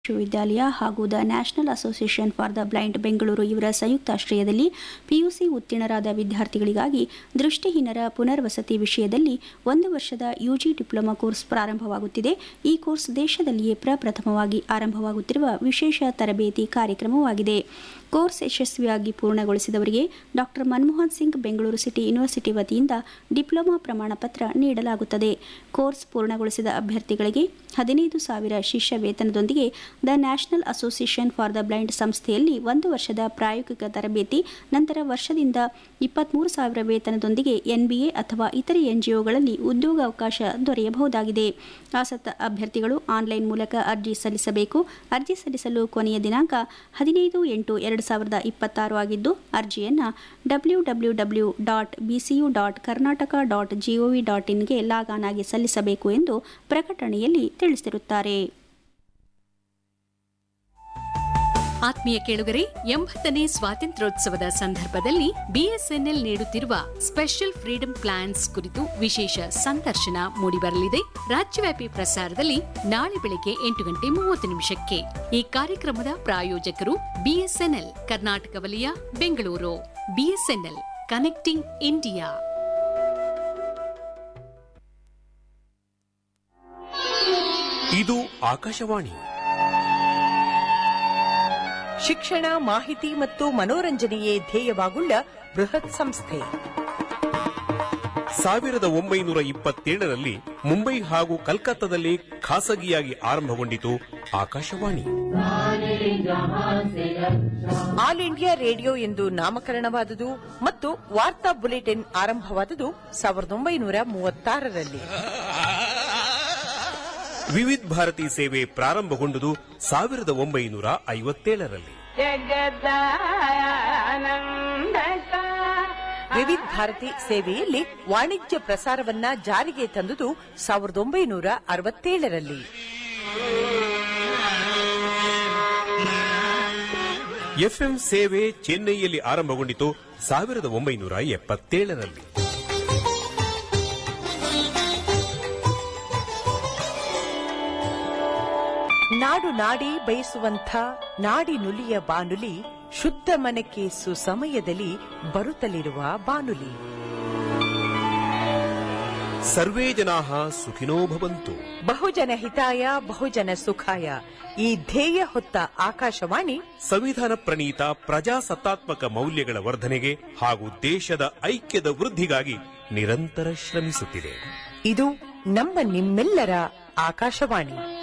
ವಿಶ್ವವಿದ್ಯಾಲಯ ಹಾಗೂ the national association for the blind Bengaluru ಇವರ ಸಂಯುಕ್ತಾಶ್ರಯದಲ್ಲಿ ಪಿಯುಸಿ ಉತ್ತೀರ್ಣರಾದ ವಿದ್ಯಾರ್ಥಿಗಳಿಗಾಗಿ ದೃಷ್ಟಿಹೀನರ ಪುನರ್ವಸತಿ ವಿಷಯದಲ್ಲಿ ಒಂದು ವರ್ಷದ ಯುಜಿ ಡಿಪ್ಲೊಮಾ ಕೋರ್ಸ್ ಪ್ರಾರಂಭವಾಗುತ್ತಿದೆ ಈ ಕೋರ್ಸ್ ದೇಶದಲ್ಲಿಯೇ ಪ್ರಪ್ರಥಮವಾಗಿ ಆರಂಭವಾಗುತ್ತಿರುವ ವಿಶೇಷ ತರಬೇತಿ ಕಾರ್ಯಕ್ರಮವಾಗಿದೆ ಕೋರ್ಸ್ ಯಶಸ್ವಿಯಾಗಿ ಪೂರ್ಣಗೊಳಿಸಿದವರಿಗೆ doctor Manmohan Singh Bengaluru city university ವತಿಯಿಂದ ಡಿಪ್ಲೊಮಾ ಪ್ರಮಾಣ ಪತ್ರ ನೀಡಲಾಗುತ್ತದೆ ಕೋರ್ಸ್ ಪೂರ್ಣಗೊಳಿಸಿದ ಅಭ್ಯರ್ಥಿಗಳಿಗೆ ಹದಿನೈದು ಸಾವಿರ ಶಿಷ್ಯ ವೇತನದೊಂದಿಗೆ the national association for the blind ಸಂಸ್ಥೆಯಲ್ಲಿ ಒಂದು ವರ್ಷದ ಪ್ರಾಯೋಗಿಕ ತರಬೇತಿ ನಂತರ ವರ್ಷದಿಂದ ಇಪ್ಪತ್ಮೂರು ಸಾವಿರ ವೇತನದೊಂದಿಗೆ ಎನ್ಬಿಎ ಅಥವಾ ಇತರೆ ಎನ್ಜಿಒಗಳಲ್ಲಿ ಉದ್ಯೋಗಾವಕಾಶ ದೊರೆಯಬಹುದಾಗಿದೆ ಆಸಕ್ತ ಅಭ್ಯರ್ಥಿಗಳು ಆನ್ಲೈನ್ ಮೂಲಕ ಅರ್ಜಿ ಸಲ್ಲಿಸಬೇಕು ಅರ್ಜಿ ಸಲ್ಲಿಸಲು ಕೊನೆಯ ದಿನಾಂಕ ಹದಿನೈದು ಎಂಟು ಎರಡು ಸಾವಿರದ ಇಪ್ಪತ್ತಾರು ಆಗಿದ್ದು ಅರ್ಜಿಯನ್ನು W W W dot BCU dot Karnataka dot GOV dot ಇನ್ಗೆ ಲಾಗಾನ್ ಆಗಿ ಸಲ್ಲಿಸಬೇಕು ಎಂದು ಪ್ರಕಟಣೆಯಲ್ಲಿ ತಿಳಿಸಿರುತ್ತಾರೆ ಆತ್ಮೀಯ ಕೇಳುಗರೆ ಎಂಬತ್ತನೇ ಸ್ವಾತಂತ್ರ್ಯೋತ್ಸವದ ಸಂದರ್ಭದಲ್ಲಿ ಬಿಎಸ್ಎನ್ಎಲ್ ನೀಡುತ್ತಿರುವ ಸ್ಪೆಷಲ್ ಫ್ರೀಡಂ ಪ್ಲಾನ್ಸ್ ಕುರಿತು ವಿಶೇಷ ಸಂದರ್ಶನ ಮೂಡಿಬರಲಿದೆ ರಾಜ್ಯವ್ಯಾಪಿ ಪ್ರಸಾರದಲ್ಲಿ ನಾಳೆ ಬೆಳಗ್ಗೆ ಎಂಟು ಗಂಟೆ ಮೂವತ್ತು ನಿಮಿಷಕ್ಕೆ ಈ ಕಾರ್ಯಕ್ರಮದ ಪ್ರಾಯೋಜಕರು ಬಿಎಸ್ಎನ್ಎಲ್ ಕರ್ನಾಟಕ ವಲಯ ಬೆಂಗಳೂರು ಬಿಎಸ್ಎನ್ಎಲ್ ಕನೆಕ್ಟಿಂಗ್ ಇಂಡಿಯಾ ಇದು ಆಕಾಶವಾಣಿ ಶಿಕ್ಷಣ ಮಾಹಿತಿ ಮತ್ತು ಮನೋರಂಜನೆಯೇ ಧ್ಯೇಯವಾಗುಳ್ಳ ಬೃಹತ್ ಸಂಸ್ಥೆ ಸಾವಿರದ ಒಂಬೈನೂರ ಇಪ್ಪತ್ತೇಳರಲ್ಲಿ ಮುಂಬೈ ಹಾಗೂ ಕಲ್ಕತ್ತಾದಲ್ಲಿ ಖಾಸಗಿಯಾಗಿ ಆರಂಭಗೊಂಡಿತು ಆಕಾಶವಾಣಿ ಆಲ್ ಇಂಡಿಯಾ ರೇಡಿಯೋ ಎಂದು ನಾಮಕರಣವಾದುದು ಮತ್ತು ವಾರ್ತಾ ಬುಲೆಟಿನ್ ಆರಂಭವಾದುದು ಸಾವಿರದ ಒಂಬೈನೂರ ಮೂವತ್ತಾರರಲ್ಲಿ ವಿವಿಧ ಭಾರತಿ ಸೇವೆ ಪ್ರಾರಂಭಗೊಂಡುದು ಸಾವಿರದ ಒಂಬೈನೂರ ಐವತ್ತೇಳರಲ್ಲಿ ವಿವಿಧ ಭಾರತಿ ಸೇವೆಯಲ್ಲಿ ವಾಣಿಜ್ಯ ಪ್ರಸಾರವನ್ನ ಜಾರಿಗೆ ತಂದುದು ಸಾವಿರದ ಒಂಬೈನೂರ ಅರವತ್ತೇಳರಲ್ಲಿ ಎಫ್ಎಂ ಸೇವೆ ಚೆನ್ನೈಯಲ್ಲಿ ಆರಂಭಗೊಂಡಿತು ಸಾವಿರದ ಒಂಬೈನೂರ ಎಪ್ಪತ್ತೇಳರಲ್ಲಿ ನಾಡು ನಾಡಿ ಬಯಸುವಂಥ ನಾಡಿ ನುಲಿಯ ಬಾನುಲಿ ಶುದ್ಧ ಮನಕ್ಕೆ ಸುಸಮಯದಲ್ಲಿ ಬರುತ್ತಲಿರುವ ಬಾನುಲಿ ಸರ್ವೇ ಜನಾಹ ಸುಖಿನೋ ಭವಂತು ಬಹುಜನ ಹಿತಾಯ ಬಹುಜನ ಸುಖಾಯ ಈ ಧ್ಯೇಯ ಹೊತ್ತ ಆಕಾಶವಾಣಿ ಸಂವಿಧಾನ ಪ್ರಣೀತ ಪ್ರಜಾಸತ್ತಾತ್ಮಕ ಮೌಲ್ಯಗಳ ವರ್ಧನೆಗೆ ಹಾಗೂ ದೇಶದ ಐಕ್ಯದ ವೃದ್ಧಿಗಾಗಿ ನಿರಂತರ ಶ್ರಮಿಸುತ್ತಿದೆ ಇದು ನಮ್ಮ ನಿಮ್ಮೆಲ್ಲರ ಆಕಾಶವಾಣಿ